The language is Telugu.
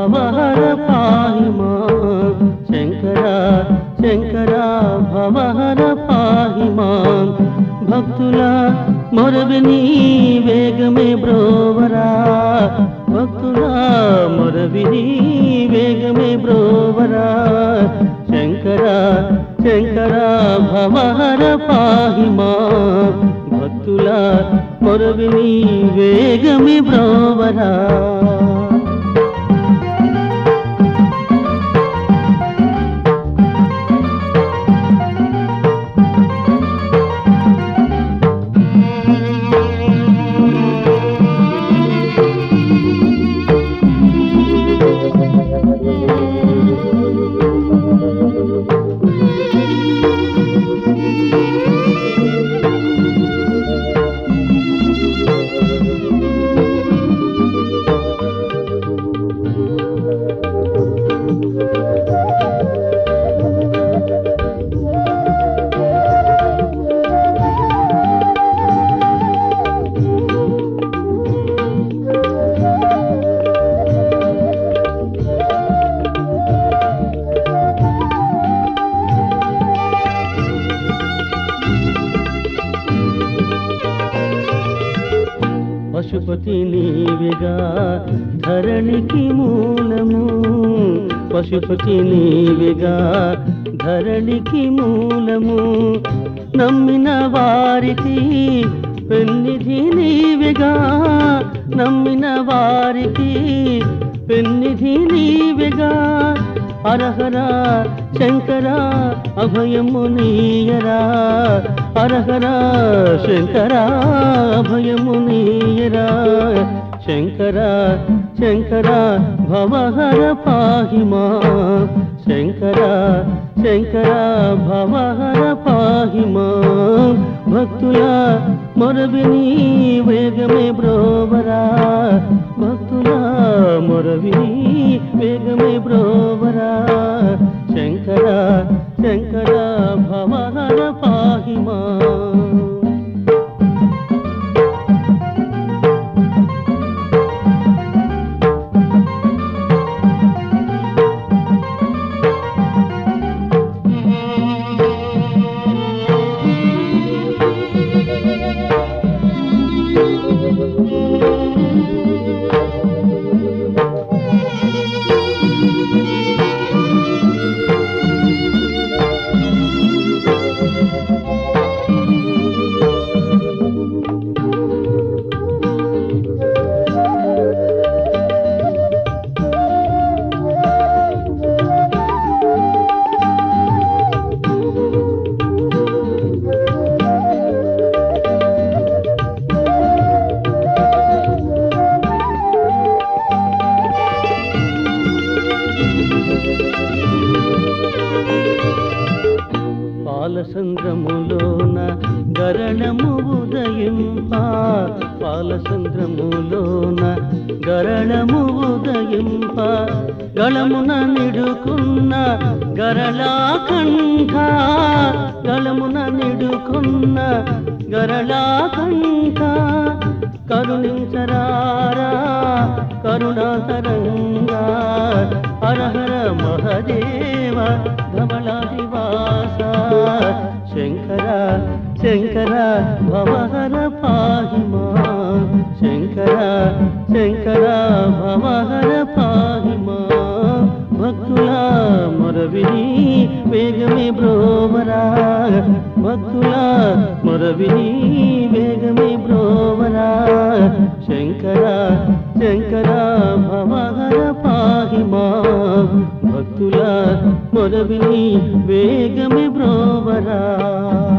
భవహర పాహి మాం శంకర శంకర భవహర పాహి మాం భక్తుల మొరవిని వేగమే బ్రోవరా భక్తుల మొరవిని వేగమే బ్రోవరా శంకర శంకర భవహర పాహి మాం భక్తుల మొరవిని వేగమే బ్రోవరా పశుపతి నీవిగా ధరణికి మూలము పశుపతి నీవిగా ధరణికి మూలము నమ్మిన వారికి పెన్నిధి నీవిగా నమ్మిన వారికి పెన్నిధి నీవిగా హరహర శంకర అభయము నీయరా హరహర శంకర అభయము నీయరా శంకర శంకర భవహర పాహి మా శంకర శంకర భవహర పాహి మా భక్తుల మొరవిని వేగమే బ్రోవరా భక్తుల మొరవిని వేగమే బ్రోవరా శంకర శంకర భవహర పాహి మా పాలసంద్రములోన గరణము ఉదయింప పాలసంద్రములోన గరణము ఉదయింప గళమున నిడుకున్న గరళాకంఠ గళమున నిడుకున్న గరళాకంఠ కరుణించరారా కరుణాతరంగా హరహర మహదేవ ధవళాదివాస శంకర శంకర భవహర పాహి మా శంకర శంకర భవహర పాహి మా భక్తుల మొరవిని వేగమే బ్రోవరా భక్తుల మొరవిని వేగమే బ్రోవరా శంకర శంకర భవహర పాహి మా భక్తుల మొరవిని వేగమే బ్రోవరా